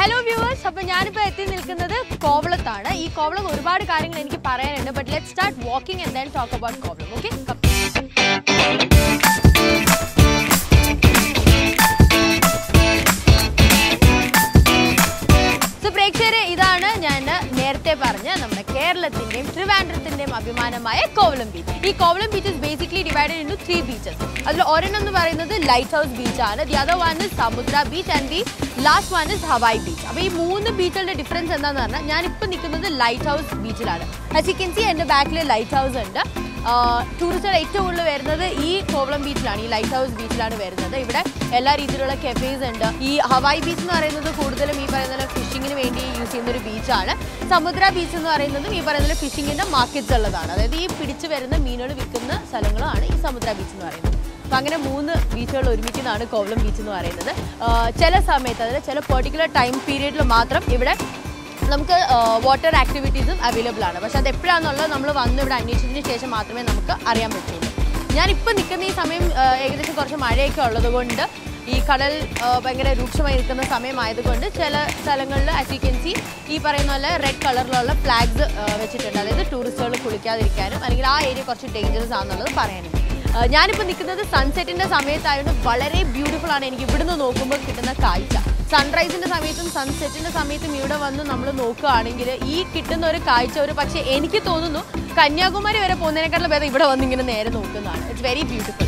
Hello viewers അപ്പൊ ഞാനിപ്പോ എത്തി നിൽക്കുന്നത് കോവളത്താണ് ഈ കോവളം ഒരുപാട് കാര്യങ്ങൾ എനിക്ക് പറയാനുണ്ട് but let start walking and then talk about Kovalam okay so പ്രേക്ഷകരെ ഇതാണ് ഞാൻ നേരത്തെ പറഞ്ഞ നമ്മുടെ കേരളത്തിന്റെയും ട്രിവാൻഡ്രത്തിന്റെയും അഭിമാനമായ കോവളം ബീച്ച് ഈ Kovalam beach is basically divided into three beaches അതിൽ ഒരെണ്ണം എന്ന് പറയുന്നത് ലൈറ്റ് ഹൗസ് ബീച്ചാണ് the other one is Samudra beach and the last one is Hawa beach അപ്പോൾ ഈ മൂന്ന് ബീച്ചുകളുടെ ഡിഫറൻസ് എന്താണെന്ന് പറഞ്ഞാൽ ഞാനിപ്പോൾ നിൽക്കുന്നത് ലൈറ്റ് ഹൗസ് ബീച്ചിലാണ് ആസ് യു കെൻ സി എൻ്റെ ബാക്കിൽ ലൈറ്റ് ഹൗസ് ഉണ്ട് ടൂറിസ്റ്റുകൾ ഏറ്റവും കൂടുതൽ വരുന്നത് ഈ കോവളം ബീച്ചിലാണ് ഈ ലൈറ്റ് ഹൗസ് ബീച്ചിലാണ് വരുന്നത് ഇവിടെ എല്ലാ രീതിയിലുള്ള കെഫേസ് ഉണ്ട് ഈ ഹവായ് ബീച്ച് എന്ന് പറയുന്നത് കൂടുതലും ഈ പറയുന്ന ഫിഷിങ്ങിന് വേണ്ടി യൂസ് ചെയ്യുന്ന ഒരു ബീച്ചാണ് സമുദ്ര ബീച്ച് എന്ന് പറയുന്നതും ഈ പറയുന്ന ഫിഷിങ്ങിന്റെ മാർക്കറ്റ്സ് ഉള്ളതാണ് അതായത് ഈ പിടിച്ചു വരുന്ന മീനുകൾ വിൽക്കുന്ന സ്ഥലങ്ങളാണ് ഈ സമുദ്ര ബീച്ച് എന്ന് പറയുന്നത് അപ്പം അങ്ങനെ മൂന്ന് ബീച്ചുകൾ ഒരുമിക്കുന്നതാണ് കോവളം ബീച്ച് എന്ന് പറയുന്നത് ആ, ചില സമയത്ത് അതായത് ചില പെർട്ടിക്കുലർ ടൈം പീരീഡിൽ മാത്രം ഇവിടെ നമുക്ക് വാട്ടർ ആക്ടിവിറ്റീസും അവൈലബിൾ ആണ് പക്ഷെ അത് എപ്പോഴാണെന്നുള്ളത് നമ്മൾ വന്ന് ഇവിടെ അന്വേഷിച്ചതിന് ശേഷം മാത്രമേ നമുക്ക് അറിയാൻ പറ്റുള്ളൂ ഞാനിപ്പോൾ നിൽക്കുന്ന ഈ സമയം ആ, ഏകദേശം കുറച്ച് മഴയൊക്കെ ഉള്ളത് കൊണ്ട് ഈ കടൽ ആ, ഭയങ്കര രൂക്ഷമായി നിൽക്കുന്ന സമയമായതുകൊണ്ട് ചില സ്ഥലങ്ങളിൽ ആസ് യു കെൻ സി ഈ പറയുന്ന പോലെ റെഡ് കളറിലുള്ള ഫ്ലാഗ്സ് വെച്ചിട്ടുണ്ട് അതായത് ടൂറിസ്റ്റുകൾ കുളിക്കാതിരിക്കാനും അല്ലെങ്കിൽ ആ ഏരിയ കുറച്ച് ഡേഞ്ചറസ് ആണെന്നുള്ളത് പറയാനും ആ, ഞാനിപ്പോൾ നിൽക്കുന്നത് സൺസെറ്റിൻ്റെ സമയത്തായതുകൊണ്ട് വളരെ ബ്യൂട്ടിഫുൾ ആണ് എനിക്ക് ഇവിടുന്ന് നോക്കുമ്പോൾ കിട്ടുന്ന കാഴ്ച സൺറൈസിന്റെ സമയത്തും സൺസെറ്റിന്റെ സമയത്തും ഇവിടെ വന്ന് നമ്മൾ നോക്കുകയാണെങ്കിൽ ഈ കിട്ടുന്ന ഒരു കാഴ്ച ഒരു പക്ഷേ എനിക്ക് തോന്നുന്നു കന്യാകുമാരി വരെ പോകുന്നതിനേക്കാളും ഭേദം ഇവിടെ വന്ന് ഇങ്ങനെ നേരെ നോക്കുന്നതാണ് ഇറ്റ്സ് വെരി ബ്യൂട്ടിഫുൾ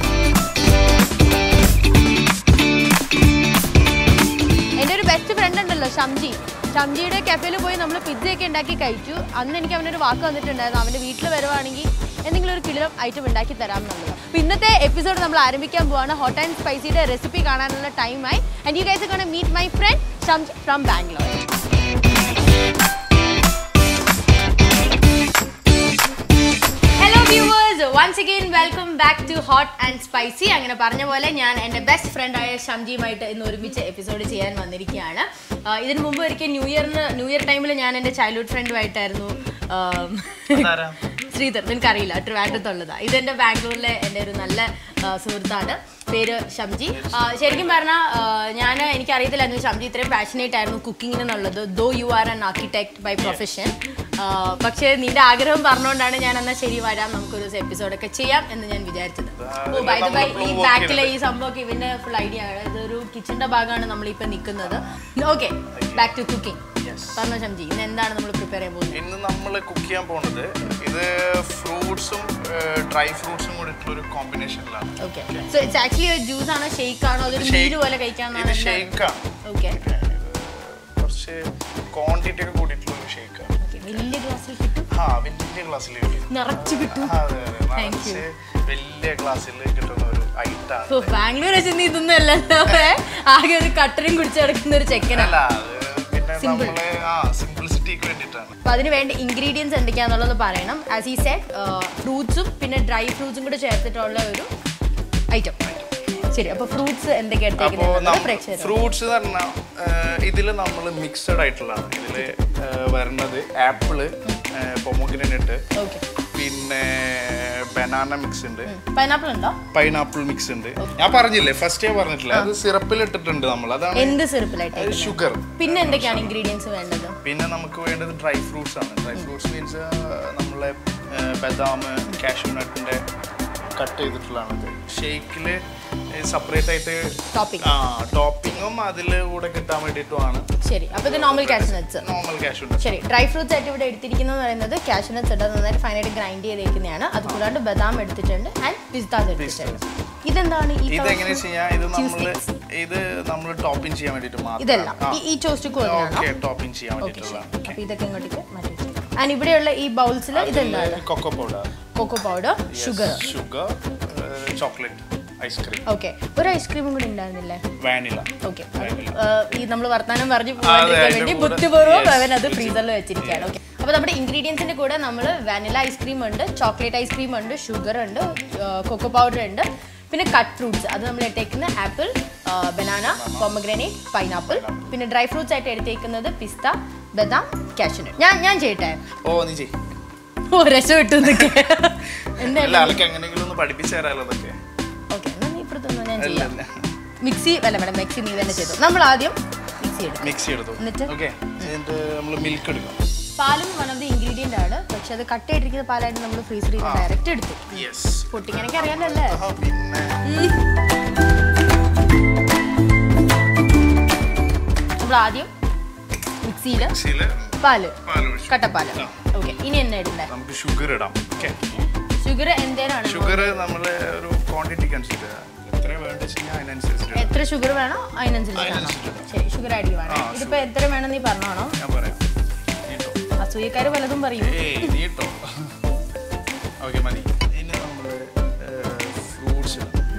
എൻ്റെ ഒരു ബെസ്റ്റ് ഫ്രണ്ട് ഉണ്ടല്ലോ ഷംജി ഷംജിയുടെ കഫേയിൽ പോയി നമ്മൾ പിzzയൊക്കെ ഉണ്ടാക്കി കഴിച്ചു അന്ന് എനിക്ക് അവനൊരു വാക്ക് വന്നിട്ടുണ്ടായിരുന്നു അവൻ്റെ വീട്ടിൽ വരുവാണെങ്കിൽ എന്തെങ്കിലും ഒരു കിലോ ഐറ്റം ഉണ്ടാക്കി തരാം എന്നുള്ളത് അപ്പോൾ ഇന്നത്തെ എപ്പിസോഡ് നമ്മൾ ആരംഭിക്കാൻ പോവാണ് ഹോട്ട് ആൻഡ് സ്പൈസിയുടെ റെസിപ്പി കാണാനുള്ള ടൈമായി and you guys gonna meet my friend Shamji from Bangalore hello viewers once again welcome back to hot and spicy അങ്ങനെ പറഞ്ഞ പോലെ ഞാൻ എൻ്റെ ബെസ്റ്റ് ഫ്രണ്ടായ ഷംജിയുമായിട്ട് ഇന്ന് ഒരുമിച്ച് എപ്പിസോഡ് ചെയ്യാൻ വന്നിരിക്കുകയാണ് ആ, ഇതിനു മുമ്പ് ഒരിക്കൽ ന്യൂ ഇയറിന് ന്യൂ ഇയർ ടൈമിൽ ഞാൻ എൻ്റെ ചൈൽഡ്ഹുഡ് ഫ്രണ്ടുമായിട്ടായിരുന്നു അതാരാ? ശ്രീധർ നിനക്കറിയില്ല ട്രിവാൻഡ്രത്തുള്ളതാ ഇതെൻ്റെ ബാംഗ്ലൂരിലെ എൻ്റെ ഒരു നല്ല ആ, സുഹൃത്താണ് പേര് ഷംജി ആ, ശരിക്കും പറഞ്ഞാൽ ഞാൻ എനിക്കറിയത്തില്ലായിരുന്നു ഷംജി ഇത്രയും പാഷനേറ്റ് ആയിരുന്നു കുക്കിങ്ങിന് എന്നുള്ളത് though you are an architect by profession പക്ഷേ നിന്റെ ആഗ്രഹം പറഞ്ഞുകൊണ്ടാണ് ഞാൻ എന്നാൽ ശരി വരാം നമുക്കൊരു എപ്പിസോഡൊക്കെ ചെയ്യാം എന്ന് ഞാൻ വിചാരിച്ചത് ഓ ബൈ ദ ബൈ ഈ ബാക്കിലെ ഈ സംഭവമൊക്കെ ഇവന്റെ ഫുൾ ഐഡിയ ആണ് ഇതൊരു കിച്ചന്റെ ഭാഗമാണ് നമ്മളിപ്പോൾ നിൽക്കുന്നത് ഓക്കെ ബാക്ക് ടു കുക്കിംഗ് പറഞ്ഞോ ഷംജി ഇന്ന് എന്താണ് നമ്മൾ പ്രിപ്പയർ ചെയ്യാൻ പോകുന്നത് ഇന്ന് നമ്മൾ കുക്ക് ചെയ്യാൻ പോണത് ഇത് ഫ്രൂട്ട്സും ഡ്രൈ ഫ്രൂട്ട്സും കൂടി ഒരു കോമ്പിനേഷനിലാണ് ഓക്കെ സോ ഇറ്റ്സ് ആക്ച്വലി ഒരു ജ്യൂസ് ആണോ ഷേക്ക് ആണോ അതൊരു നീര് പോലെ കഴിക്കാനാണോ ഇത് ഷേക്കാണ് ഓക്കെ കുറച്ച് ക്വാണ്ടിറ്റി ഒക്കെ കൂടിയിട്ടുള്ള ഒരു ഷേക്കാണ് വലിയ ഗ്ലാസ്സിൽ കിട്ടും ആ വലിയ ഗ്ലാസ്സിൽ നിറച്ച് കിട്ടും അതെ അതെ Thank you. നിറച്ച് വലിയ ഗ്ലാസ്സിൽ കിട്ടുന്ന ഒരു ഐറ്റാണ് ഓ ബാംഗ്ലൂർ വെച്ച് നീ ഇതൊന്നും അല്ലല്ലോ ഏ? ആകെ ഒരു കട്ടനും കുടിച്ച് കിടക്കുന്ന ഒരു ചെക്കനാണ് അല്ല അത് പിന്നെ നമ്മള് ആ സിംപ്ലിസിറ്റിക്ക് വേണ്ടിയിട്ടാണ് അപ്പൊ അതിന് വേണ്ട ഇൻഗ്രീഡിയൻസ് എന്തൊക്കെയാണെന്നുള്ളത് പറയണം ആസ് ഈ സെറ്റ് ഫ്രൂട്ട്സും പിന്നെ ഡ്രൈ ഫ്രൂട്ട്സും കൂടെ ചേർത്തിട്ടുള്ള ഒരു ഐറ്റം ശരി അപ്പൊ ഫ്രൂട്ട്സ് എന്തൊക്കെ അപ്പോൾ എടുത്തേക്കുന്നത് പ്രേക്ഷകർ ഫ്രൂട്ട്സ് എന്ന് പറഞ്ഞാൽ ഇതിൽ നമ്മൾ മിക്സഡ് ആയിട്ടുള്ളതാണ് ഇതിൽ വരുന്നത് ആപ്പിള് പൊമോഗ്രനേറ്റ് ഓക്കെ പിന്നെ ബനാന മിക്സ് ഉണ്ട് പൈനാപ്പിൾ ഉണ്ടോ പൈനാപ്പിൾ മിക്സ് ഉണ്ട് ഞാൻ പറഞ്ഞില്ലേ ഫസ്റ്റ് ഞാൻ പറഞ്ഞിട്ടില്ല അത് സിറപ്പിൽ ഇട്ടിട്ടുണ്ട് നമ്മൾ അതാണ് എന്ത് സിറപ്പിലായിട്ട് ഷുഗർ പിന്നെ എന്തൊക്കെയാണ് ഇൻഗ്രീഡിയൻസ് വേണ്ടത് പിന്നെ നമുക്ക് വേണ്ടത് ഡ്രൈ ഫ്രൂട്ട്സ് ആണ് ഡ്രൈ ഫ്രൂട്ട്സ് മീൻസ് നമ്മളെ ബദാം കാഷ്യൂ നട്ടിന്റെ കട്ട് ചെയ്തിട്ടുള്ളതാണ് ഷേക്കിൽ സെപ്പറേറ്റ് ആയിട്ട് ടോപ്പിംഗ് ആ ടോപ്പിങ്ങും അതിൽ കൂടെ കിട്ടാൻ വേണ്ടിയിട്ടുമാണ് ശരി അപ്പൊ ഇത് normal cash nuts normal cashew nut ശരി ഡ്രൈ ഫ്രൂട്ട്സ് ആയിട്ട് ഇവിടെ എടുത്തിരിക്കുന്നത് പറയുന്നത് കാഷ്നട്ട്സ് ഇട്ട് നന്നായിട്ട് ഫൈനായിട്ട് ഗ്രൈൻഡ് ചെയ്തേക്കുന്നതാണ് അത് കൂടാണ്ട് ബദാം എടുത്തിട്ടുണ്ട് ആൻഡ് പിസ്താസ് എടുത്തിട്ടുണ്ട് ഇതെന്താണ് ഈ ഇതെങ്ങനെ colourful ചെയ്യാം ഇത് cheese നമ്മൾ sticks? ഇത് നമ്മൾ ടോപ്പിംഗ് ചെയ്യാൻ വേണ്ടിയിട്ട് ഇതല്ല മാത്രം ഈ- ഈ ചോസ്റ്റിക്ക് വന്നതാണോ ഓക്കെ ടോപ്പിംഗ് ചെയ്യാൻ ഓക്കെ വേണ്ടിയിട്ടുള്ളതാണ് അപ്പൊ ഇതൊക്കെ ഇങ്ങോട്ടേക്ക് മാറ്റി ആൻഡ് ഇവിടെയുള്ള ഈ ബൗൾസിൽ ഇതെന്താണ് cocoa powder cocoa powder sugar sugar chocolate ice cream okay ഒരു ഐസ്ക്രീമും കൂടി ഉണ്ടായിരുന്നില്ലേ വാനില ഓക്കെ ഈ നമ്മൾ വർത്താനം പറഞ്ഞു അതെ, പോകാതിരിക്കാൻ അതിന്റെ വേണ്ടി കൂടെ- ബുദ്ധിപൂർവ്വം yes, അവൻ അത് ഫ്രീസറിൽ വെച്ചിരിക്കുകയാണ് ഓക്കെ അപ്പോൾ നമ്മുടെ ഇൻഗ്രീഡിയൻസിന്റെ കൂടെ നമ്മൾ വാനില ഐസ്ക്രീം ഉണ്ട് ചോക്ലേറ്റ് ഐസ്ക്രീം ഉണ്ട് ഷുഗർ ഉണ്ട് കൊക്കോ പൗഡർ ഉണ്ട് പിന്നെ കട്ട് ഫ്രൂട്ട്സ് അത് നമ്മൾ ഇട്ടേക്കുന്ന ആപ്പിൾ ബനാന പൊമഗ്രനേറ്റ് പൈനാപ്പിൾ പിന്നെ ഡ്രൈ ഫ്രൂട്ട്സ് ആയിട്ട് എടുത്തേക്കുന്നത് പിസ്ത ബദാം കാഷ്യൂനട്ട് ഞാൻ ഞാൻ ചെയ്യട്ടെ ഓ നീ ചെയ് ഓ രസപ്പെട്ടു എന്നൊക്കെ എന്താ അല്ല ആൾക്ക് എങ്ങനെയെങ്കിലും ഒന്ന് പഠിപ്പിച്ചു തരാലോ അതൊക്കെ ഓക്കെ എന്നാ നീ ഇപ്പുറത്തൊന്നും ഞാൻ അല്ല ചെയ്യാം അല്ല മിക്സി അല്ല മേഡം മിക്സി നീ തന്നെ ചെയ്തു നമ്മൾ ആദ്യം മിക്സ് ചെയ്തെടുക്കും മിക്സ് ചെയ്തെടുത്തു എന്നിട്ട്? ഓക്കെ എന്നിട്ട് നമ്മൾ മിൽക്ക് എടുക്കണം പാലും വൺ ഓഫ് ദി ഇൻഗ്രീഡിയന്റ് ആണ് പക്ഷെ അത് കട്ട് ചെയ്തിരിക്കുന്ന പാലായിട്ട് നമ്മൾ ഫ്രീസറിൽ നിന്ന് ഡയറക്റ്റ് എടുത്തു യെസ് പൊട്ടിങ്ങനൊക്കെ അറിയാലോ അല്ലേ പിന്നെ നമ്മൾ ആദ്യം മിക്സിയിൽ മിക്സിയില് പാല് പാൽ ഒഴിച്ചു കട്ടപ്പാല് ആ. ഓക്കെ ഇനി എന്നാ ഇടണ്ടേ നമുക്ക് ഷുഗർ ഇടാം ഓക്കെ ഷുഗർ എന്തേലാണ് ഷുഗർ നമ്മൾ ഒരു ക്വാണ്ടിറ്റിക്ക് അനുസരിച്ച് എത്ര വേണ്ട വെച്ച് കഴിഞ്ഞാൽ അതിനനുസരിച്ചിട്ട് ഇടാം. എത്ര ഷുഗർ വേണോ അതിനനുസരിച്ചാണോ അതിനനുസരിച്ചിട്ട്. ശരി ഷുഗർ ആഡ് ചെയ്യുവാണ് ആ, ഇതിപ്പോ എത്ര വേണം നീ പറഞ്ഞാണോ ഞാൻ പറയാം നീട്ടോ അസൂയക്കാര് പലതും പറയും ഏയ് നീട്ടോ ഓക്കെ മതി ഇനി നമ്മൾ ഫ്രൂട്ട്സ്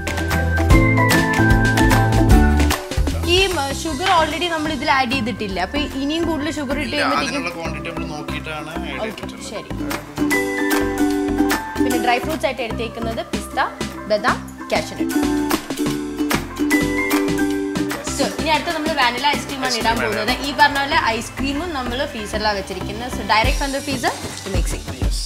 ഈ ഷുഗർ ഓൾറെഡി നമ്മൾ ഇതിൽ ആഡ് ചെയ്തിട്ടില്ല അപ്പൊ ഇനിയും കൂടുതൽ ഷുഗർ ഇട്ട് കഴിയുമ്പോഴത്തേക്കും അതിനുള്ള ക്വാണ്ടിറ്റി നമ്മൾ നോക്കിയിട്ടാണ് add ചെയ്തിട്ടുള്ളത്. ശരി പിന്നെ ഡ്രൈ ഫ്രൂട്ട്സ് ആയിട്ട് എടുത്തേക്കുന്നത് പിസ്ത ബദാം കാഷ്യൂനട്ട് സോ ഇനി അടുത്ത നമ്മൾ വാനില ഐസ്ക്രീമാണ് Ice ഇടാൻ cream പോകുന്നത് ഈ പറഞ്ഞ പോലെ ഐസ്ക്രീമും നമ്മൾ ഫ്രീസറിലാണ് വെച്ചിരിക്കുന്നത് so direct from the freezer to mixing Yes.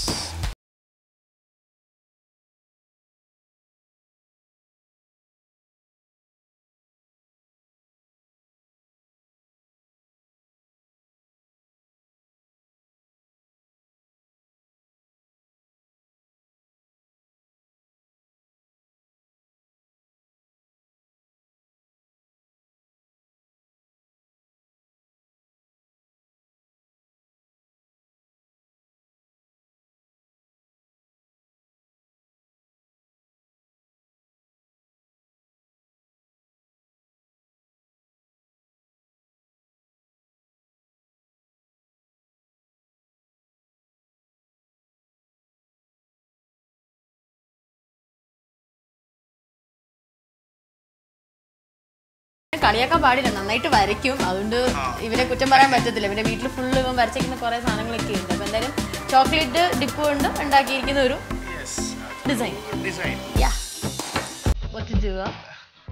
കളിയാക്കാൻ പാടില്ല നന്നായിട്ട് വരയ്ക്കും അതുകൊണ്ട് ഇവരെ കുറ്റം പറയാൻ പറ്റത്തില്ല ഇവരുടെ വീട്ടിൽ ഫുള്ള് ഇവൻ വരച്ചിരിക്കുന്ന കുറെ സാധനങ്ങളൊക്കെ ഉണ്ട് അപ്പൊ എന്തായാലും ചോക്ലേറ്റ് ഡിപ്പ് കൊണ്ട് ഉണ്ടാക്കിയിരിക്കുന്ന ഒരു Yes. Design Design. Yeah What to do? huh?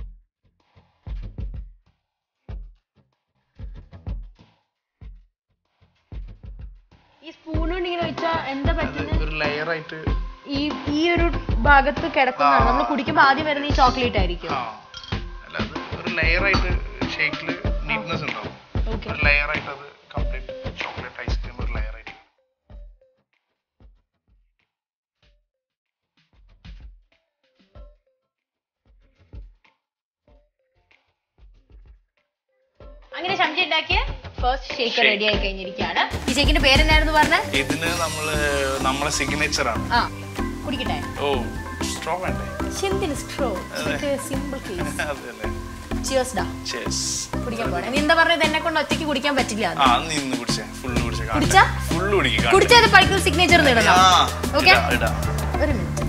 ഈ സ്പൂൺ കൊണ്ട് ഇങ്ങനെ വെച്ചാ എന്താ അത് പറ്റുന്നത് ഒരു ലെയർ ആയിട്ട് ഈ ഈ ഒരു ഭാഗത്ത് കിടക്കുന്നതാണ് നമ്മൾ കുടിക്കുമ്പോൾ ആദ്യം വരുന്ന ഈ ചോക്ലേറ്റ് ആയിരിക്കും ആ അല്ല അത് ഒരു ലെയർ ആയിട്ട് ഷേക്കിൽ നീറ്റ്നെസ് ഉണ്ടാവും ഓക്കെ ഒരു ലെയർ ആയിട്ട് അത് കംപ്ലീറ്റ് ചോക്ലേറ്റ് ഐസ്ക്രീം ഒരു ലെയർ ആയിട്ട് അങ്ങനെ ശംജി ഉണ്ടാക്കിയ ഫസ്റ്റ് ഷേക്ക് Shake. റെഡി ആയി കഴിഞ്ഞിരിക്കുകയാണ് ഈ ഷേക്കിന്റെ പേരെന്നായിരുന്നു പറഞ്ഞത് ഇതിന് നമ്മള് നമ്മളെ സിഗ്നേച്ചർ ആണ് ആ കുടിക്കട്ടെ ഓ സ്ട്രോ വേണ്ടേ ചെന്തിന് സ്ട്രോ സിമ്പിൾ കേസ് അതല്ലേ ചിയേഴ്സ് ഡാ ചെസ് കുടിക്കാൻ പോണേ നീ എന്താ പറഞ്ഞത് എന്നെ കൊണ്ട് ഒറ്റയ്ക്ക് കുടിക്കാൻ പറ്റില്ല എന്ന്. ആ നിന്ന് കുടിച്ചേ ഫുള്ള് കുടിച്ചേ കുടിച്ചാ? ഫുള്ള് കുടിക്കുക കുടിച്ചത് പഠിക്കുന്ന സിഗ്നേച്ചർ നേടണം ആ Okay? ഇടാം, ഇടാം ഒരു മിനിറ്റ്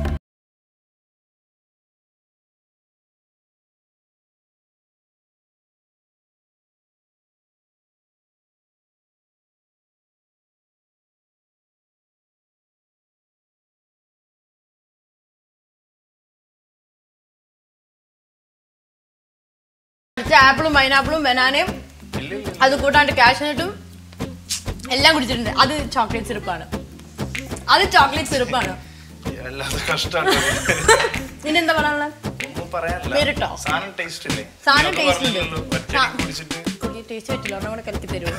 ആപ്പിളും പൈനാപ്പിളും ബനാനയും ഇല്ല ഇല്ല അത് കൂട്ടാണ്ട് കാഷ്നട്ടും എല്ലാം കുടിച്ചിട്ടുണ്ട് അത് ചോക്ലേറ്റ് സിറപ്പാണ് അത് ചോക്ലേറ്റ് സിറപ്പാണ് അല്ലാതെ കഷ്ടമാണ് നിന്റെ എന്താ പറയാനുള്ളത് ഒന്നും പറയാനില്ല വേറിട്ടോ? സാധനം ടേസ്റ്റ് ഇല്ലേ സാധനം ഞാൻ taste ഉണ്ട്. പറഞ്ഞില്ലല്ലോ, ഒറ്റയടിക്ക് ആ. കുടിച്ചിട്ട് ടേസ്റ്റ് പറ്റില്ല ഒരെണ്ണം കൂടെ കലക്കി തരുമോ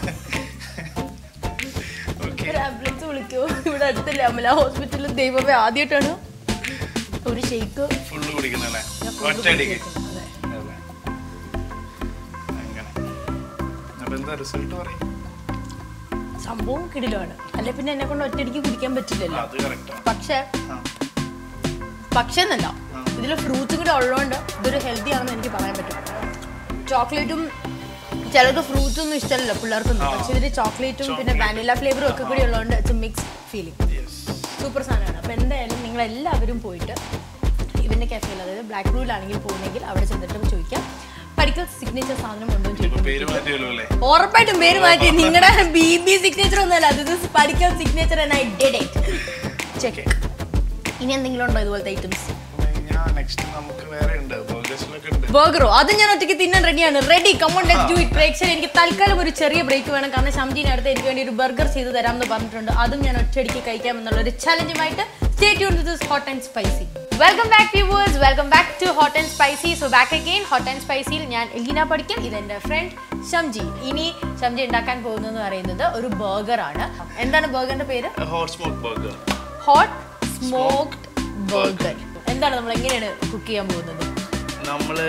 ഓക്കെ ഒരു ആംബുലൻസ് വിളിക്കോ ഇവിടെ അടുത്തല്ലേ അമല ഹോസ്പിറ്റലിൽ ദൈവമേ ആദ്യമായിട്ടാണ് ഒരു ഷെയ്ക്ക് ഫുള്ള് കുടിക്കുന്നല്ലേ ഞാൻ full ഒറ്റയടിക്ക് കുടിക്കുന്നത്. അതെ. അതെ അങ്ങനെ അപ്പൊ എന്താ റിസൾട്ട് പറയും സംഭവം കിടിലാണ് അല്ലെ പിന്നെ എന്നെ കൊണ്ട് ഒറ്റയടിക്ക് കുടിക്കാൻ പറ്റില്ലല്ലോ അത് കറക്റ്റാണ് പക്ഷെ പക്ഷെ എന്നല്ല ഇതിൽ ഫ്രൂട്ട്സ് കൂടെ ഉള്ളതുകൊണ്ട് ഇതൊരു ഹെൽത്തി ആണെന്ന് എനിക്ക് പറയാൻ പറ്റും ചോക്ലേറ്റും ചിലർക്ക് ഫ്രൂട്ട്സ് ഒന്നും ഇഷ്ടമല്ല പിള്ളേർക്കൊന്നും പക്ഷെ ഇതിൽ ചോക്ലേറ്റും പിന്നെ വാനില ഫ്ലേവറും ഒക്കെ കൂടി ഉള്ളതുകൊണ്ട് it's mix feeling yes super സാധനമാണ് അപ്പോൾ എന്തായാലും നിങ്ങൾ എല്ലാവരും പോയിട്ട് ഇവൻ്റെ കഫേയിൽ അതായത് ബ്ലാക്ക് റൂലാണെങ്കിൽ പോകുന്നെങ്കിൽ അവിടെ ചെന്നിട്ട് ചോദിക്കാം പഠിക്കൽ സിഗ്നേച്ചർ സാധനം ഉണ്ടോ എന്ന് ഇപ്പൊ ചോദിക്കും പേര് മാറ്റിയല്ലോ അല്ലേ ഉറപ്പായിട്ടും പേര് മാറ്റി നിങ്ങളുടെ ബി ബി സിഗ്നേച്ചർ ഒന്നുമല്ല ഇത് Padikkal signature I did it check ഇനി എന്തെങ്കിലും ഉണ്ടോ ഇതുപോലത്തെ ഐറ്റംസ് ഞാൻ നെക്സ്റ്റ് നമുക്ക് വേറെ ഉണ്ട് ബർഗേഴ്സിലൊക്കെ ഉണ്ട് ബർഗറോ അത് ഞാൻ ഒറ്റയ്ക്ക് തിന്നാൻ റെഡിയാണ് ready come on let do it പ്രേക്ഷകർ എനിക്ക് തൽക്കാലം ഒരു ചെറിയ ബ്രേക്ക് വേണം കാരണം ശംജീനെ അടുത്ത് എനിക്ക് വേണ്ടി ഒരു ബർഗർ ചെയ്ത് തരാം എന്ന് പറഞ്ഞിട്ടുണ്ട് അതും ഞാൻ ഒറ്റയടിക്ക് കഴിക്കാം എന്നുള്ള ഒരു ചലഞ്ചുമായിട്ട് stay tune this hot and spicy welcome back viewers welcome back to hot and spicy so back again hot and സ്പൈസിയിൽ ഞാൻ എലീന പഠിക്കൽ ഇതെന്റെ ഫ്രണ്ട് ഷംജി ഇനി ഷംജി ഉണ്ടാക്കാൻ പോകുന്നത് പറയുന്നത് ഒരു ബർഗർ ആണ് എന്താണ് ബർഗറിന്റെ പേര് hot smoke burger hot smoked burger എന്താണ് നമ്മൾ എങ്ങനെയാണ് കുക്ക് ചെയ്യാൻ പോകുന്നത് നമ്മള്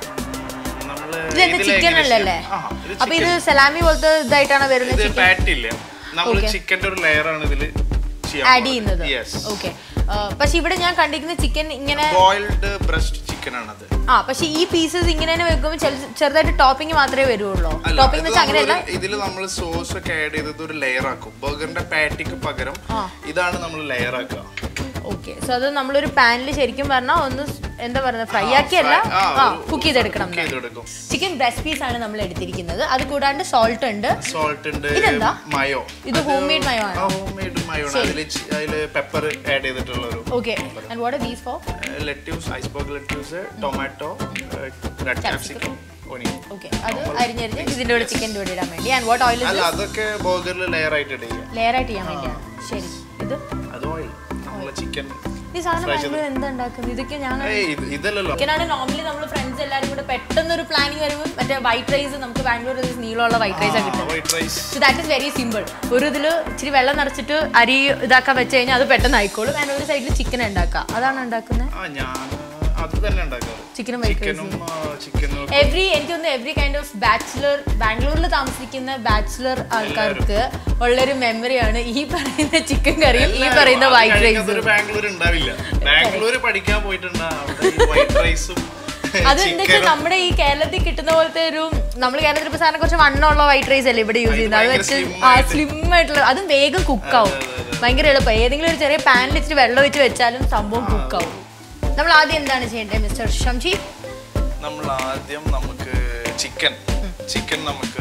നമ്മള് ഇതെന്ത് ഇതില് ചിക്കൻ എങ്ങനെ അല്ലല്ലേ ചെയ്യാം? ആഹാ, ഇത് അപ്പൊ ഇത് chicken. സലാമി പോലത്തെ ഇതായിട്ടാണ് വരുന്നത് ഇത് ചിക്കൻ പാറ്റ് ഇല്ല നമ്മൾ Okay. ചിക്കന്റെ ഒരു ലെയർ ആണ് ഇതില് ആഡ് ചെയ്യുന്നത് യെസ് ഓക്കെ പക്ഷെ ഇവിടെ ഞാൻ കണ്ടിരിക്കുന്ന ചിക്കൻ ഇങ്ങനെ ബോയിൽഡ് ബ്രസ്റ്റ് ചിക്കൻ ആണത് ആ പക്ഷെ ഈ പീസസ് ഇങ്ങനെ തന്നെ വെക്കുമ്പോൾ ചെറു- ചെറുതായിട്ട് ടോപ്പിംഗ് മാത്രമേ വരുള്ളൂ അല്ല, ടോപ്പിംഗ് ഇത് വെച്ചാൽ അങ്ങനെയല്ല നമ്മളൊരു- ഇതില് നമ്മൾ സോസ് ഒക്കെ ആഡ് ചെയ്തത് ഒരു ലെയർ ആക്കും ബർഗറിന്റെ പാറ്റിക്ക് പകരം ആ. ഇതാണ് നമ്മൾ ലെയർ ആക്കുക ഓക്കെ സോ അത് നമ്മളൊരു പാനിൽ ശരിക്കും പറഞ്ഞാൽ ഒന്ന് സ് എന്താ പറയുന്നത് ഫ്രൈ ആ, ആക്കിയല്ല fry- ആ, ആ ഒരു- കുക്ക് ചെയ്തെടുക്കണം cook ചെയ്തെടുക്കും ചിക്കൻ ബ്രസ്റ്റ് പീസ് ആണ് നമ്മൾ എടുത്തിരിക്കുന്നത് അത് കൂടാണ്ട് സോൾട്ട് ഉണ്ട് സോൾട്ട് ഉണ്ട് ഇതെന്താ? മയോ ഇത് homemade mayo ആണോ? ഹോം മെയ്ഡ് മയോ ആണ് ശരി. അതില് ചി- അതില് പെപ്പർ ആഡ് ചെയ്തിട്ടുള്ള ഒരു okay and what these for lettuce iceberg lettuce tomato red capsicum onion okay അത് അരിഞ്ഞരിഞ്ഞ് ഇതിന്റെ കൂടെ ചിക്കൻ്റെ കൂടെ ഇടാൻ വേണ്ടി ആൻഡ് വാട്ട് ഓയിൽ അല്ല അതൊക്കെ ബർഗറിൽ ലെയർ ആയിട്ട് ഇടുക ലെയർ ആയിട്ട് ചെയ്യാൻ വേണ്ടിയാണ് ശരി ഇത് അത് ഓയിൽ നമ്മളെ ചിക്കൻ ഈ സാധനം ബാംഗ്ലൂർ എന്താ ഉണ്ടാക്കുന്നത് ഇതൊക്കെ ഞാൻ ഇതല്ലല്ലോ ചിക്കനാണ് നോർമലി നമ്മൾ ഫ്രണ്ട്സ് എല്ലാവരും കൂടെ പെട്ടെന്ന് ഒരു പ്ലാനിങ് വരുമ്പോൾ മറ്റേ വൈറ്റ് റൈസ് നമുക്ക് ബാംഗ്ലൂർ നീളമുള്ള വൈറ്റ് റൈസ് ആണ് കിട്ടുന്നത് white rice so that is very simple ഒരു ഇതിൽ ഇച്ചിരി വെള്ളം നിറച്ചിട്ട് അരി ഇതാക്കാൻ വെച്ച് കഴിഞ്ഞാൽ അത് പെട്ടെന്ന് ആയിക്കോളും ആൻഡ് ഒരു സൈഡിൽ ചിക്കൻ ഉണ്ടാക്കുക അതാണ് ഉണ്ടാക്കുന്നത് ആ ഞാൻ അത് തന്നെ ഉണ്ടാക്കാറ് ചിക്കനും വൈറ്റ് റൈസും ചിക്കനും ചിക്കനും എവറി എനിക്ക് തോന്നുന്നു എവറി കൈൻഡ് ഓഫ് ബാച്ചിലർ ബാംഗ്ലൂരിൽ താമസിക്കുന്ന ബാച്ചിലർ ആൾക്കാർക്ക് ഉള്ളൊരു മെമ്മറിയാണ് ഈ പറയുന്ന ചിക്കൻ കറിയും ഈ പറയുന്ന വൈറ്റ് റൈസും ബാംഗ്ലൂർ ഉണ്ടാവില്ല ബാംഗ്ലൂർ പഠിക്കാൻ പോയിട്ടുണ്ടാ വൈറ്റ് റൈസും അത് എന്താ വെച്ചാൽ നമ്മുടെ ഈ കേരളത്തിൽ കിട്ടുന്ന പോലത്തെ ഒരു നമ്മൾ കേരളത്തിൽ ഇപ്പൊ സാധനം കുറച്ച് വണ്ണമുള്ള വൈറ്റ് റൈസ് അല്ലേ ഇവിടെ യൂസ് ചെയ്യുന്നത് അത് ഭയങ്കര വെച്ച് slim ആ ആയിട്ട്. സ്ലിം ആയിട്ടുള്ള അതും വേഗം കുക്കാവും ഭയങ്കര എളുപ്പം ഏതെങ്കിലും ഒരു ചെറിയ പാനിൽ ഇച്ചിരി വെള്ളം ഒഴിച്ച് വെച്ചാലും സംഭവം കുക്കാവും നമ്മൾ ആദ്യം എന്താണ് ചെയ്യേണ്ടത് മിസ്റ്റർ ഷംജി നമ്മൾ ആദ്യം നമുക്ക് ചിക്കൻ ചിക്കൻ നമുക്ക്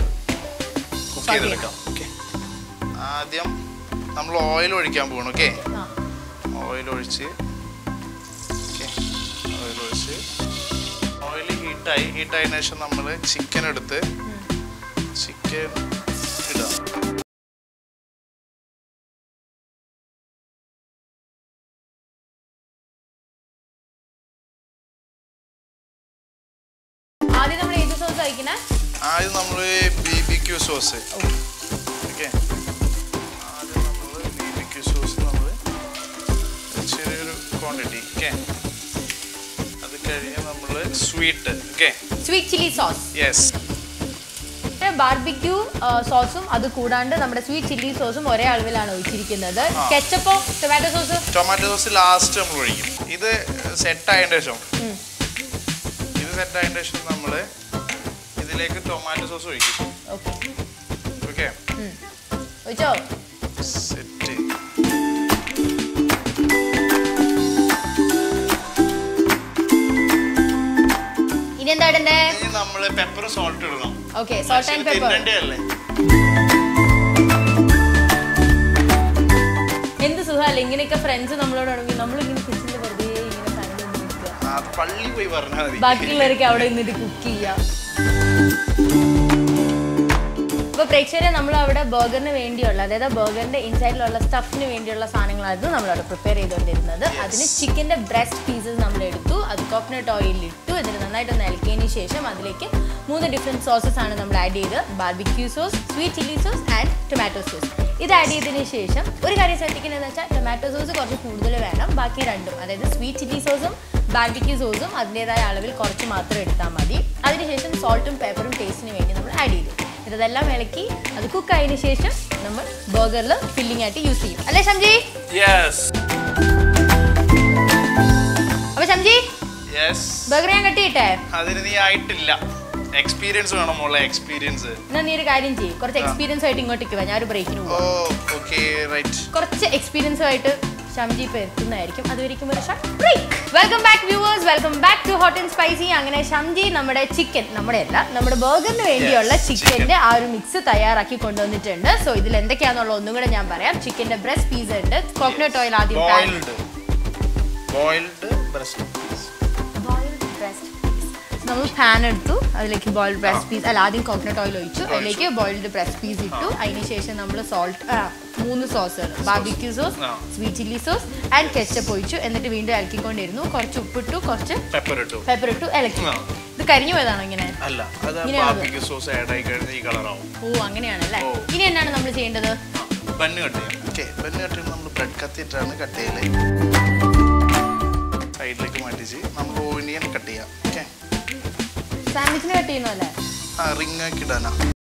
കുക്ക് Fry ചെയ്തെടുക്കാം ഓക്കെ ആദ്യം നമ്മൾ ഓയിൽ ഒഴിക്കാൻ പോകണം ഓക്കെ ആ ഓയിൽ ഒഴിച്ച് ഓയിൽ ഒഴിച്ച് ഓയിൽ ഹീറ്റായി ഹീറ്റായതിനു ശേഷം നമ്മൾ ചിക്കൻ എടുത്ത് ചിക്കൻ ഇടാം ആദ്യം നമ്മൾ ഏത് സോസ് കഴിക്കണേ ആദ്യം നമ്മൾ B B Q sauce okay ആദ്യം നമ്മൾ ബി ബി ക്യൂ സോസ് നമ്മൾ ചെറിയൊരു ക്വാണ്ടിറ്റി ഓക്കെ അത് കഴിഞ്ഞ് നമ്മൾ sweet okay sweet chilli sauce yes barbecue സോസും അത് കൂടാണ്ട് നമ്മുടെ സ്വീറ്റ് ചില്ലി സോസും ഒരേ അളവിലാണ് ഒഴിച്ചിരിക്കുന്നത് കെച്ചപ്പോ tomato sauce tomato sauce last നമ്മൾ ഒഴിക്കും ഇത് സെറ്റ് ആയതിൻ്റെ ശേഷം ഇത് സെറ്റ് ആയതിൻ്റെ ശേഷം നമ്മൾ ഇതിലേക്ക് ടൊമാറ്റോ സോസ് ഒഴിക്കും ഓക്കെ ഓക്കെ ഒഴിച്ചോ സെറ്റ് ഇനി എന്താ ഇടണ്ടേ ഇനി നമ്മൾ പെപ്പർ സോൾട്ട് ഇടണം ഓക്കെ സോൾട്ട് ആൻഡ് പെപ്പർ തിന്നണ്ടേ എന്ത് സുഖമല്ല ഇങ്ങനെയൊക്കെ ഫ്രണ്ട്സ് നമ്മളോട് ആണെങ്കിൽ നമ്മളിങ്ങനെ കിച്ചണിൽ വെറുതെ ഇങ്ങനെ തന്നെ നിൽക്കുക ആ പള്ളി പോയി പറഞ്ഞാൽ മതി ബാക്കിയുള്ളവർക്ക് അവിടെ നിന്നിട്ട് കുക്ക് ചെയ്യാം അപ്പൊ പ്രേക്ഷകരെ നമ്മൾ അവിടെ ബർഗറിന് വേണ്ടിയുള്ള അതായത് ബർഗറിന്റെ ഇൻസൈഡിലുള്ള സ്റ്റഫിന് വേണ്ടിയുള്ള സാധനങ്ങളായിരുന്നു നമ്മൾ അവിടെ പ്രിപ്പയർ ചെയ്തുകൊണ്ടിരുന്നത് അതിന് ചിക്കന്റെ ബ്രസ്റ്റ് പീസസ് നമ്മൾ എടുത്തു അത് കോക്കനട്ട് ഓയിലിൽ ഇട്ടു ഇതിന് നന്നായിട്ട് നൽകിയതിന് ശേഷം അതിലേക്ക് മൂന്ന് ഡിഫറെന്റ് സോസസ് ആണ് നമ്മൾ ആഡ് ചെയ്ത് barbecue sauce sweet chilli sauce and tomato sauce ഇത് ആഡ് ചെയ്തതിന് ശേഷം ഒരു കാര്യം ശ്രദ്ധിക്കുന്നതെന്ന് വെച്ചാൽ ടൊമാറ്റോ സോസ് കുറച്ച് കൂടുതൽ വേണം ബാക്കി രണ്ടും അതായത് സ്വീറ്റ് ചില്ലി സോസും ബാർബിക്യൂ സോസും അതിൻ്റെതായ അളവിൽ കുറച്ച് മാത്രം എടുത്താൽ മതി അതിനുശേഷം സോൾട്ടും പേപ്പറും ടേസ്റ്റിന് വേണ്ടി നമ്മൾ ആഡ് ചെയ്തു ഇതെല്ലാം ഇളക്കി അത് കുക്ക് ആയതിനു ശേഷം നമ്മൾ ബർഗറിൽ ഫില്ലിംഗ് ആയിട്ട് യൂസ് ചെയ്യും അല്ലേ ഷംജി യെസ് അപ്പൊ ഷംജി യെസ് ബർഗർ ഞാൻ കട്ടിയിട്ടെ അതിന് നീ ആയിട്ടില്ല എക്സ്പീരിയൻസ് വേണം മോളെ എക്സ്പീരിയൻസ് എന്നാ നീ ഒരു കാര്യം ചെയ്യും കുറച്ച് എക്സ്പീരിയൻസ് ആയിട്ട് ഇങ്ങോട്ടേക്ക് വാ ഞാൻ ഒരു ബ്രേക്കിന് ഓ പോവാം ഓക്കെ റൈറ്റ് കുറച്ച് എക്സ്പീരിയൻസ് ആയിട്ട് ഷംജി ഇപ്പൊ എത്തുന്നതായിരിക്കും അതുവരെയും ഒരു short break welcome back viewers welcome back to hot and spicy അങ്ങനെ ഷംജി നമ്മുടെ ചിക്കൻ നമ്മുടെ അല്ല നമ്മുടെ ബർഗറിന് വേണ്ടിയുള്ള Yes, ചിക്കന്റെ ആ ഒരു മിക്സ് തയ്യാറാക്കി കൊണ്ടുവന്നിട്ടുണ്ട് സോ ഇതിൽ എന്തൊക്കെയാണെന്നുള്ള ഒന്നും കൂടെ ഞാൻ പറയാം ചിക്കന്റെ ബ്രസ്റ്റ് പീസ് ഉണ്ട് കോക്കനട്ട് ഓയിൽ ആദ്യം pan- boiled boiled breast boiled breast piece. നമ്മൾ പാൻ എടുത്തു അതിലേക്ക് ബോയിൽഡ് ബ്രസ്റ്റ് പീസ് അല്ല ആദ്യം കോക്കനട്ട് ഓയിൽ ഒഴിച്ചു അതിലേക്ക് ബോയിൽഡ് ബ്രസ്റ്റ് പീസ് ഇട്ടു അതിനുശേഷം നമ്മൾ സോൾട്ട് മൂന്ന് സോസുകൾ ബാർബിക്യൂ സോസ് ആ. Sweet chilli sauce and ketchup ഒഴിച്ചു എന്നിട്ട് വീണ്ടും ഇളക്കിക്കൊണ്ടിരുന്നു കുറച്ച് ഉപ്പിട്ടു കുറച്ച് പെപ്പർ ഇട്ടു പെപ്പർ ഇട്ടു ഇളക്കി ആ. ഇത് കരിഞ്ഞു പോയതാണോ ഇങ്ങനെ അല്ല അത് ഇങ്ങനെയാണത്? ബാർബിക്യൂ സോസ് ആഡ് ആയി കഴിഞ്ഞാൽ ഈ കളറാവും ഓ അങ്ങനെയാണല്ലേ ഓ. ഇനി എന്നാണ് നമ്മൾ ചെയ്യേണ്ടത് ബണ്ണ് കട്ട് ചെയ്യാം ഓക്കെ ബണ്ണ് കട്ട് ചെയ്യുമ്പോൾ നമ്മൾ ബ്രെഡ് കത്തിയിട്ടാണ് കട്ട് ചെയ്യല് സൈഡിലേക്ക് മാറ്റിച്ച് നമുക്ക് ഓനിയൻ കട്ട് ചെയ്യാം ഓക്കെ സാൻഡ്വിച്ചിന് കട്ട് ചെയ്യുന്നല്ലേ ആ റിങ് ആക്കി ഇടാനാ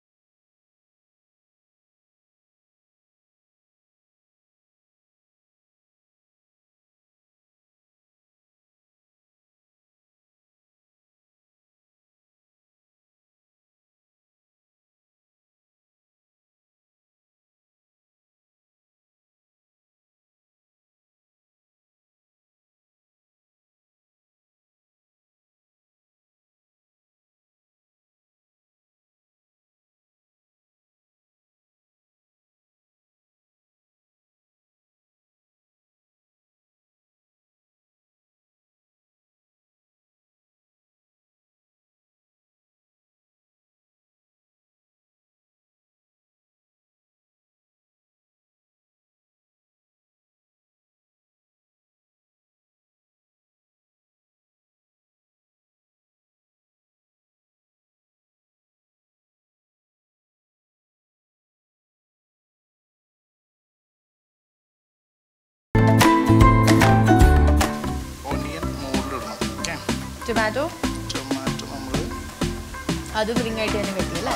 ഓനിയൻ മുകളിലിടണം ഓക്കെ ടൊമാറ്റോ ടൊമാറ്റോ നമ്മൾ അത് റിംഗ് ആയിട്ട് തന്നെ കെട്ടി അല്ലേ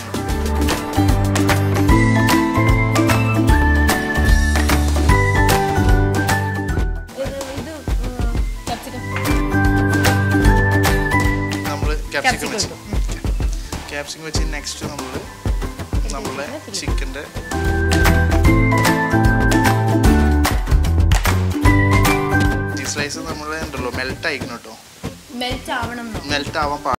ഇത് ഇത് ക്യാപ്സിക്കം നമ്മൾ ക്യാപ്സിക്കം Capsicum വെച്ച് ക്യാപ്സിക്കം വെച്ച് നെക്സ്റ്റ് നമ്മൾ നമ്മളെ filling. ചിക്കൻ്റെ സ്ലൈസ് നമ്മൾ ഉണ്ടല്ലോ മെൽറ്റ് ആയിക്കണം കേട്ടോ മെൽറ്റ് ആവണം എന്നോ? മെൽറ്റ് ആവാൻ പാ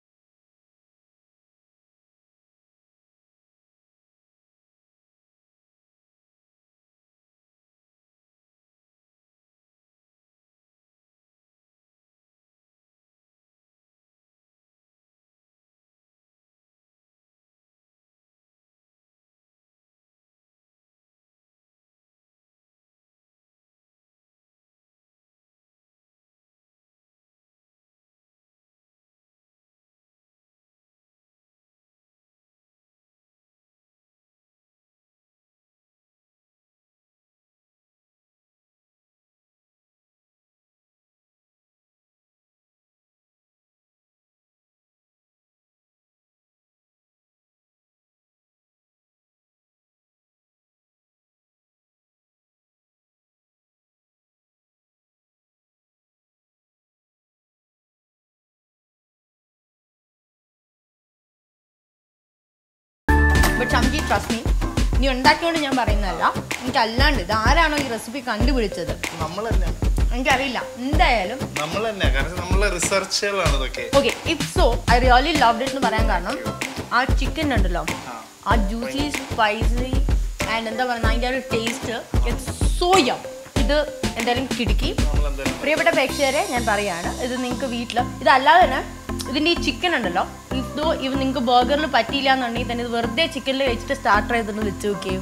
ബട്ട് ഷംജി ട്രസ്റ്റ് മീ നീ ഉണ്ടാക്കിയോണ്ട് ഞാൻ പറയുന്നതല്ല എനിക്ക് അല്ലാണ്ട് ഇത് ആരാണോ ഈ റെസിപ്പി കണ്ടുപിടിച്ചത് നമ്മൾ തന്നെ എനിക്കറിയില്ല എന്തായാലും നമ്മൾ തന്നെ കാരണം നമ്മളെ റിസർച്ചുകളാണ് ഇതൊക്കെ okay if so I really love it എന്ന് പറയാൻ കാരണം ആ ചിക്കൻ ഉണ്ടല്ലോ ആ. ആ ജ്യൂസി സ്പൈസി ആൻഡ് എന്താ പറയുക അതിൻ്റെ ഒരു ടേസ്റ്റ് സോ യം ഇത് എന്തായാലും കിടുക്കി നമ്മൾ എന്തായാലും പ്രിയപ്പെട്ട പ്രേക്ഷകരെ ഞാൻ പറയാണ് ഇത് നിങ്ങൾക്ക് വീട്ടിൽ ഇതല്ലാതെ തന്നെ ഇതിൻ്റെ ഈ ചിക്കൻ ഉണ്ടല്ലോ ഇതോ ഇവ നിങ്ങൾക്ക് ബർഗറിൽ പറ്റിയില്ല എന്നുണ്ടെങ്കിൽ തന്നെ ഇത് വെറുതെ ചിക്കനിൽ വെച്ചിട്ട് സ്റ്റാർട്ടർ ചെയ്തിട്ട് വെച്ച് നോക്കിയോ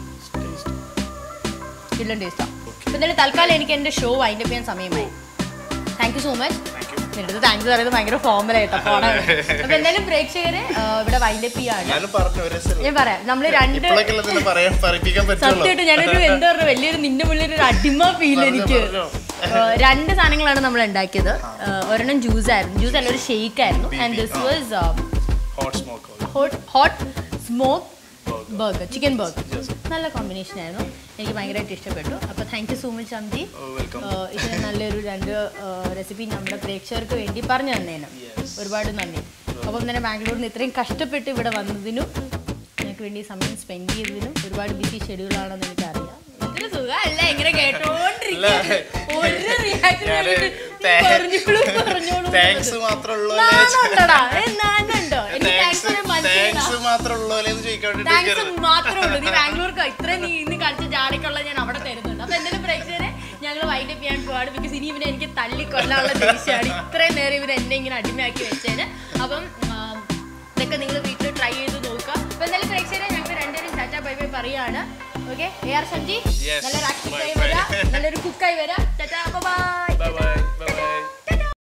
കില്ലൻ ടേസ്റ്റാണ് അപ്പോൾ എന്തായാലും തൽക്കാലം എനിക്ക് എൻ്റെ ഷോ വൈൻഡപ്പ് ചെയ്യാൻ സമയമായി thank you so much thank you നിന്റെ അടുത്ത് താങ്ക്സ് പറയുന്നത് ഭയങ്കര ഫോമലായിട്ടോ പോണ അപ്പൊ എന്തായാലും പ്രേക്ഷകരെ ആ, ഇവിടെ വൈൻഡപ്പ് ചെയ്യാണ് ഞാനും പറഞ്ഞു ഒരു രസം ഞാൻ പറയാം നമ്മള് രണ്ട് ഇപ്പോഴൊക്കെ ഇതിന് പറയാൻ പറയിപ്പിക്കാൻ പറ്റുള്ളൂ സത്യമായിട്ട് ഞാനൊരു എന്താ പറയുക വലിയൊരു നിന്റെ മുന്നിൽ ഒരു അടിമ ഫീൽ പറഞ്ഞോ, എനിക്ക് പറഞ്ഞോ. ആ, രണ്ട് സാധനങ്ങളാണ് നമ്മൾ ഉണ്ടാക്കിയത് ആ, ഒരെണ്ണം ജ്യൂസ് ആയിരുന്നു ജ്യൂസ് അല്ല ഒരു ഷെയ്ക്ക് ആയിരുന്നു and this was hot smoke hot hot smoke burger chicken burger നല്ല കോമ്പിനേഷൻ ആയിരുന്നു എനിക്ക് ഭയങ്കരമായിട്ട് ഇഷ്ടപ്പെട്ടു അപ്പോൾ thank you so much Amji welcome ah ഇതിന് നല്ലൊരു രണ്ട് റെസിപ്പി നമ്മുടെ പ്രേക്ഷകർക്ക് വേണ്ടി പറഞ്ഞു തന്നേനും ഒരുപാട് നന്ദി അപ്പം തന്നെ ബാംഗ്ലൂരിൽ നിന്ന് ഇത്രയും കഷ്ടപ്പെട്ട് ഇവിടെ വന്നതിനും ഞങ്ങൾക്ക് വേണ്ടി സമയം സ്പെൻഡ് ചെയ്തതിനും ഒരുപാട് ബിസി ഷെഡ്യൂളാണെന്ന് എനിക്കറിയാം എന്തൊരു സുഖമല്ല ഇങ്ങനെ കേട്ടോണ്ടിരിക്കുക ഒരു reaction ഞാന് ആയിട്ട് നീ thank- പറഞ്ഞോളൂ, പറഞ്ഞോളൂ താങ്ക്സ് എന്നുള്ളത്. മാത്രമുള്ളൂ നാണമുണ്ടോടാ? ഏ, നാണമുണ്ടോ? എനിക്ക് thanks പറയാൻ മനസ്സിലായില്ല. താങ്ക്സ് മാത്രമുള്ളൂ എന്ന് ചോദിക്കാൻ താങ്ക്സ് വേണ്ടി മാത്രമേ ഉള്ളൂ നീ ബാംഗ്ലൂർക്ക് ഇത്രയും നീ ഇന്ന് കളിച്ച ജാടയ്ക്കുള്ള ഞാൻ അവിടെ തരുന്നുണ്ട് അപ്പൊ എന്തെങ്കിലും പ്രേക്ഷകരെ ഞങ്ങൾ വൈൻഡപ്പ് ചെയ്യാൻ പോവാണ് ബിക്കോസ് ഇനി ഇവനെ എനിക്ക് തല്ലിക്കൊല്ലാനുള്ള ദേഷ്യമാണ് ഇത്രയും നേരം ഇവർ എന്നെ ഇങ്ങനെ അടിമയാക്കി വെച്ചേന് അപ്പം ആം, ഇതൊക്കെ നിങ്ങൾ വീട്ടിൽ ട്രൈ ചെയ്ത് നോക്കുക അപ്പൊ എന്തായാലും പ്രേക്ഷകരെ ഞങ്ങൾ രണ്ടുപേരും ടാറ്റ ബൈ ബൈ പറയാണ് ഓക്കെ എ ആർ സഞ്ജി Yes, നല്ലൊരു ആക്ടിവായി bye bye. വരാം നല്ലൊരു കുക്കായി വരാം ടാറ്റ ബൈ ബൈ ബൈ